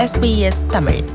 SBS Tamil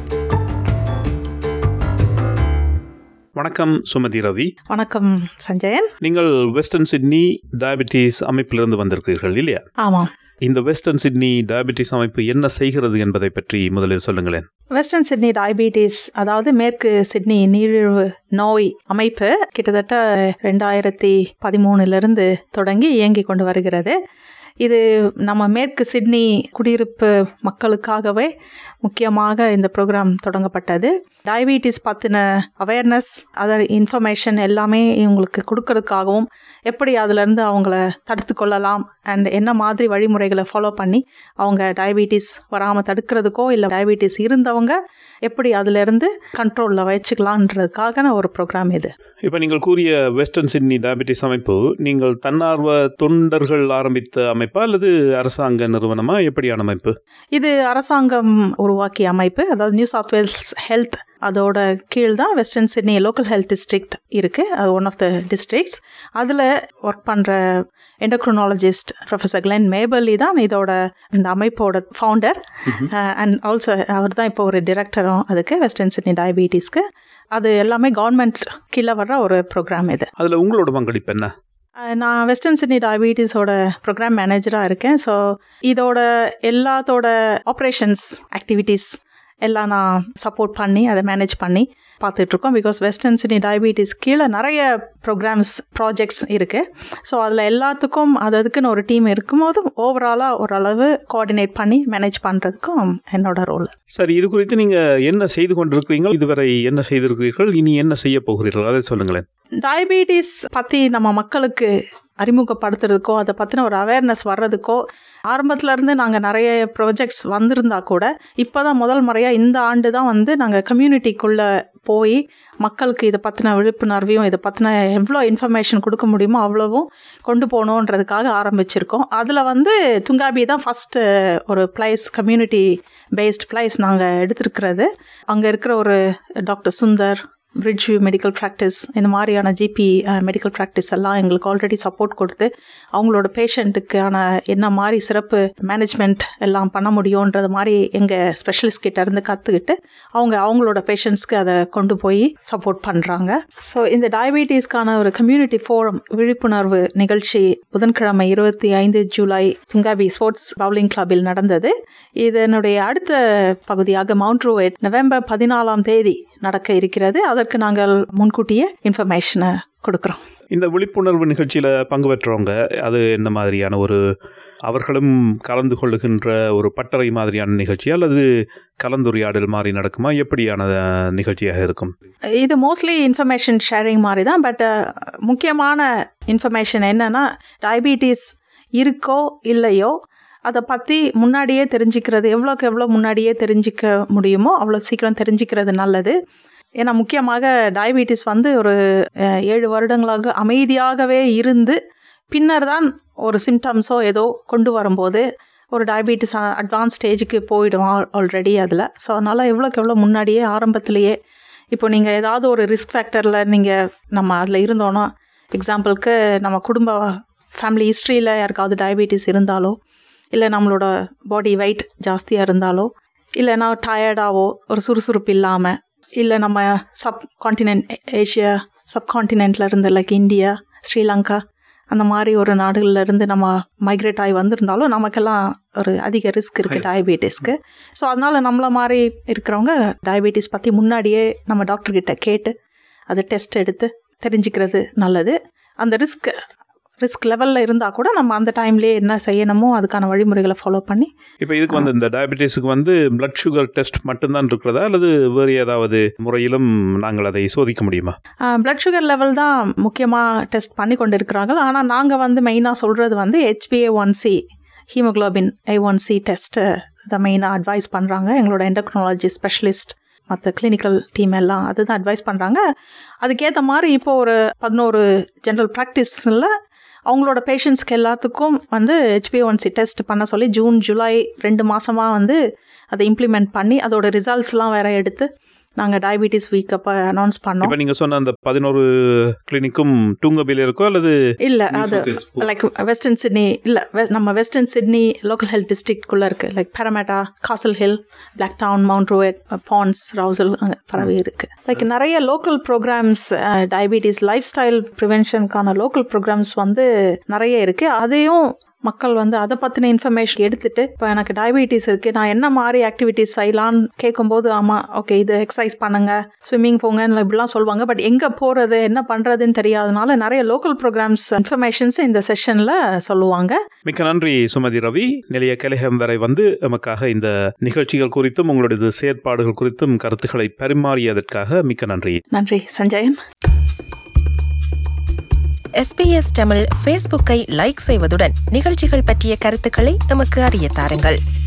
வணக்கம் சுமதி ரவி வணக்கம் சஞ்சயன் நீங்கள் வெஸ்டர்ன் சிட்னி டயபிட்டிஸ் அமைப்பிலிருந்து வந்திருக்கிறீர்கள் இல்லையா ஆமாம் இந்த வெஸ்டர்ன் சிட்னி டயபிட்டிஸ் அமைப்பு என்ன செய்கிறது என்பதை பற்றி முதலில் சொல்லுங்களேன் வெஸ்டர்ன் சிட்னி டயபிட்டிஸ் அதாவது மேற்கு சிட்னி நீரிழிவு நோய் அமைப்பு கிட்டத்தட்ட ரெண்டாயிரத்தி பதிமூணுலேருந்து தொடங்கி இயங்கி கொண்டு வருகிறது இது நம்ம மேற்கு சிட்னி குடியிருப்பு மக்களுக்காகவே முக்கியமாக இந்த ப்ரோக்ராம் தொடங்கப்பட்டது டயபிட்டிஸ் பற்றின அவேர்னஸ் அதர் இன்ஃபர்மேஷன் எல்லாமே இவங்களுக்கு கொடுக்கறதுக்காகவும் எப்படி அதுலேருந்து அவங்கள தடுத்து கொள்ளலாம் அண்ட் என்ன மாதிரி வழிமுறைகளை ஃபாலோ பண்ணி அவங்க டயபிட்டிஸ் வராமல் தடுக்கிறதுக்கோ இல்லை டயபிட்டிஸ் இருந்தவங்க எப்படி அதுலேருந்து கண்ட்ரோலில் வச்சுக்கலான்றதுக்காக ஒரு ப்ரோக்ராம் இது இப்போ நீங்கள் கூறிய வெஸ்டர்ன் சிட்னி டயபிட்டிஸ் அமைப்பு நீங்கள் தன்னார்வ தொண்டர்கள் ஆரம்பித்த அமைப்பா அல்லது அரசாங்க நிறுவனமா எப்படியான அமைப்பு இது அரசாங்கம் உருவாக்கிய அமைப்பு அதாவது நியூ சவுத் வேல்ஸ் ஹெல்த் அதோட கீழ் தான் western Sydney local health district இருக்குது அது ஒன் ஆஃப் த டிஸ்ட்ரிக்ட்ஸ் அதில் ஒர்க் பண்ணுற எண்டோக்ரோனாலஜிஸ்ட் ப்ரொஃபஸர் கிளென் மேபர்லி தான் இதோட இந்த அமைப்போட ஃபவுண்டர் அண்ட் ஆல்சோ அவர் தான் இப்போ ஒரு டிரெக்டரும் அதுக்கு வெஸ்டர்ன் சிட்னி டயபிட்டிஸ்க்கு அது எல்லாமே கவர்மெண்ட் கீழே வர்ற ஒரு ப்ரோக்ராம் இது அதில் உங்களோட பங்களிப்பு என்ன அஹ் நான் வெஸ்டர்ன் சிட்னி டயபிட்டிஸோட ப்ரோக்ராம் மேனேஜராக இருக்கேன் ஸோ இதோட எல்லாத்தோட ஆப்ரேஷன்ஸ் ஆக்டிவிட்டீஸ் எல்லாம் நான் சப்போர்ட் பண்ணி அதை மேனேஜ் பண்ணி பார்த்துட்ருக்கோம் பிகாஸ் வெஸ்டர்ன் சிட்னி டயபிட்டிஸ் கீழே நிறைய ப்ரோக்ராம்ஸ் ப்ராஜெக்ட்ஸ் இருக்குது ஸோ அதில் எல்லாத்துக்கும் அது அதுக்குன்னு ஒரு டீம் இருக்கும்போது ஓவராலாக ஓரளவு கோஆர்டினேட் பண்ணி மேனேஜ் பண்ணுறதுக்கும் என்னோட ரோல் சரி இது குறித்து நீங்கள் என்ன செய்து கொண்டிருக்கிறீர்கள் இதுவரை என்ன செய்திருக்கிறீர்கள் இனி என்ன செய்ய போகிறீர்கள் அதை சொல்லுங்களேன் டயபிட்டிஸ் பற்றி நம்ம மக்களுக்கு அறிமுகப்படுத்துறதுக்கோ அதை பற்றின ஒரு அவேர்னஸ் வர்றதுக்கோ ஆரம்பத்துல இருந்து நாங்கள் நிறைய ப்ராஜெக்ட்ஸ் வந்திருந்தா கூட இப்போ தான் முதல் முறையாக இந்த ஆண்டு தான் வந்து நாங்கள் கம்யூனிட்டிக்குள்ளே போய் மக்களுக்கு இதை பற்றின விழிப்புணர்வையும் இதை பற்றின எவ்வளோ இன்ஃபர்மேஷன் கொடுக்க முடியுமோ அவ்வளவும் கொண்டு போகணுன்றதுக்காக ஆரம்பிச்சிருக்கோம் அதில் வந்து துங்காபி தான் ஃபஸ்ட்டு ஒரு பிளேஸ் கம்யூனிட்டி பேஸ்ட் பிளேஸ் நாங்கள் எடுத்திருக்கிறது அங்கே இருக்கிற ஒரு doctor Sundar bridge view medical practice இந்த மாதிரியான ஜிபி மெடிக்கல் ப்ராக்டிஸ் எல்லாம் எங்களுக்கு ஆல்ரெடி சப்போர்ட் கொடுத்து அவங்களோட பேஷண்ட்டுக்கான என்ன மாதிரி சிறப்பு மேனேஜ்மெண்ட் எல்லாம் பண்ண முடியுன்றது மாதிரி எங்கள் ஸ்பெஷலிஸ்ட் கிட்ட இருந்து கற்றுக்கிட்டு அவங்க அவங்களோட பேஷண்ட்ஸ்க்கு அதை கொண்டு போய் சப்போர்ட் பண்ணுறாங்க ஸோ இந்த டயபிட்டிஸ்க்கான ஒரு கம்யூனிட்டி ஃபோரம் விழிப்புணர்வு நிகழ்ச்சி புதன்கிழமை இருபத்தி ஐந்து ஜூலை துங்காபி ஸ்போர்ட்ஸ் பவுலிங் கிளப்பில் நடந்தது இதனுடைய அடுத்த பகுதியாக மவுண்ட் ரோவேட் நவம்பர் பதினாலாம் தேதி நடக்க இருக்கிறது அதற்கு நாங்கள் முன்கூட்டியே இன்ஃபர்மேஷனை கொடுக்குறோம் இந்த விழிப்புணர்வு நிகழ்ச்சியில் பங்கு பெற்றவங்க அது என்ன மாதிரியான ஒரு அவர்களும் கலந்து கொள்ளுகின்ற ஒரு பட்டறை மாதிரியான நிகழ்ச்சி அல்லது கலந்துரையாடல் மாதிரி நடக்குமா எப்படியான நிகழ்ச்சியாக இருக்கும் இது மோஸ்ட்லி இன்ஃபர்மேஷன் ஷேரிங் மாதிரி தான் பட் முக்கியமான இன்ஃபர்மேஷன் என்னன்னா டயபிட்டிஸ் இருக்கோ இல்லையோ அதை பற்றி முன்னாடியே தெரிஞ்சுக்கிறது எவ்வளோக்கு எவ்வளோ முன்னாடியே தெரிஞ்சிக்க முடியுமோ அவ்வளோ சீக்கிரம் தெரிஞ்சுக்கிறது நல்லது ஏன்னா முக்கியமாக டயபிட்டிஸ் வந்து ஒரு அஹ், ஏழு வருடங்களாக அமைதியாகவே இருந்து பின்னர் தான் ஒரு சிம்டம்ஸோ ஏதோ கொண்டு வரும்போது ஒரு டயபிட்டிஸ் அட்வான்ஸ் ஸ்டேஜுக்கு போயிடும் ஆல்ரெடி அதில் ஸோ அதனால் எவ்வளோக்கு எவ்வளோ முன்னாடியே ஆரம்பத்திலேயே இப்போ நீங்கள் ஏதாவது ஒரு ரிஸ்க் ஃபேக்டரில் நீங்கள் நம்ம அதில் இருந்தோன்னா எக்ஸாம்பிளுக்கு நம்ம குடும்ப ஃபேமிலி ஹிஸ்ட்ரியில் யாருக்காவது டயபிட்டிஸ் இருந்தாலோ இல்லை நம்மளோட பாடி வெயிட் ஜாஸ்தியாக இருந்தாலோ இல்லைனா டயர்டாவோ ஒரு சுறுசுறுப்பு இல்லாமல் இல்லை நம்ம சப் காண்டினென்ட் ஏஷியா சப்காண்டினென்ட்ல இருந்து லைக் இந்தியா ஸ்ரீலங்கா அந்த மாதிரி ஒரு நாடுகள்ல இருந்து நம்ம மைக்ரேட் ஆகி வந்திருந்தாலும் நமக்கெல்லாம் ஒரு அதிக ரிஸ்க் இருக்குது டயபிட்டிஸ்க்கு ஸோ அதனால் நம்மள மாதிரி இருக்கிறவங்க டயபிட்டிஸ் பற்றி முன்னாடியே நம்ம டாக்டர் கிட்ட கேட்டு அதை டெஸ்ட் எடுத்து தெரிஞ்சுக்கிறது நல்லது அந்த ரிஸ்க் ரிஸ்க் லெவலில் இருந்தால் கூட நம்ம அந்த டைம்லேயே என்ன செய்யணுமோ அதுக்கான வழிமுறைகளை ஃபாலோ பண்ணி இப்போ இதுக்கு வந்து இந்த டயபிட்டிஸுக்கு வந்து பிளட் சுகர் டெஸ்ட் மட்டும்தான் இருக்கிறதா அல்லது வேறு ஏதாவது முறையிலும் நாங்கள் அதை சோதிக்க முடியுமா பிளட் சுகர் லெவல் தான் முக்கியமாக டெஸ்ட் பண்ணி கொண்டு இருக்கிறாங்க ஆனால் நாங்கள் வந்து மெயினாக சொல்கிறது வந்து H B A one C hemoglobin A one C test இதை மெயினாக அட்வைஸ் பண்ணுறாங்க எங்களோட எண்டோக்னாலஜி ஸ்பெஷலிஸ்ட் மற்ற கிளினிக்கல் டீம் எல்லாம் அதுதான் அட்வைஸ் பண்ணுறாங்க அதுக்கேற்ற மாதிரி இப்போ ஒரு பதினோரு ஜென்ரல் ப்ராக்டிஸில் அவங்களோட பேஷண்ட்ஸ்க்கு எல்லாத்துக்கும் வந்து ஹெச்பிஒன்சி டெஸ்ட் பண்ண சொல்லி ஜூன் ஜூலை ரெண்டு மாதமாக வந்து அதை இம்ப்ளிமெண்ட் பண்ணி அதோட ரிசல்ட்ஸ்லாம் வேற எடுத்து நாங்கள் டயபிட்டிஸ் வீக் அப்போ அனௌன்ஸ் பண்ணோம் இப்போ நீங்கள் சொன்ன அந்த பதினோரு கிளினிக்கும் டூங்கபில இருக்கோ அல்லது இல்லை அது லைக் வெஸ்டர்ன் சிட்னி இல்லை நம்ம வெஸ்டர்ன் சிட்னி லோக்கல் ஹெல்த் டிஸ்ட்ரிக்ட்குள்ளே இருக்குது like Parramatta Castle Hill Blacktown Mount Druitt பான்ஸ் ரவுசல் அங்கே பரவி இருக்குது லைக் நிறைய local programs diabetes lifestyle ப்ரிவென்ஷனுக்கான லோக்கல் ப்ரோக்ராம்ஸ் வந்து நிறைய இருக்குது அதையும் மக்கள் வந்து அதை பற்றின இன்ஃபர்மேஷன் எடுத்துட்டு இப்போ எனக்கு டயபிட்டிஸ் இருக்குது நான் என்ன மாதிரி ஆக்டிவிட்டிஸ் செய்யலான்னு கேட்கும்போது ஆமாம் ஓகே இது எக்ஸசைஸ் பண்ணுங்க ஸ்விம்மிங் போங்கன்னு இப்படிலாம் சொல்லுவாங்க பட் எங்கே போகிறது என்ன பண்ணுறதுன்னு தெரியாதனால நிறைய லோக்கல் ப்ரோக்ராம்ஸ் இன்ஃபர்மேஷன்ஸ் இந்த செஷனில் சொல்லுவாங்க மிக்க நன்றி சுமதி ரவி நிலைய கலிகம் வரை வந்து நமக்காக இந்த நிகழ்ச்சிகள் குறித்தும் உங்களுடைய செயற்பாடுகள் குறித்தும் கருத்துக்களை பரிமாறியதற்காக மிக்க நன்றி நன்றி சஞ்சயன் எஸ்பிஎஸ் தமிழ் ஃபேஸ்புக்கை லைக் செய்வதுடன் நிகழ்ச்சிகள் பற்றிய கருத்துக்களை எமக்கு அறிய தாருங்கள்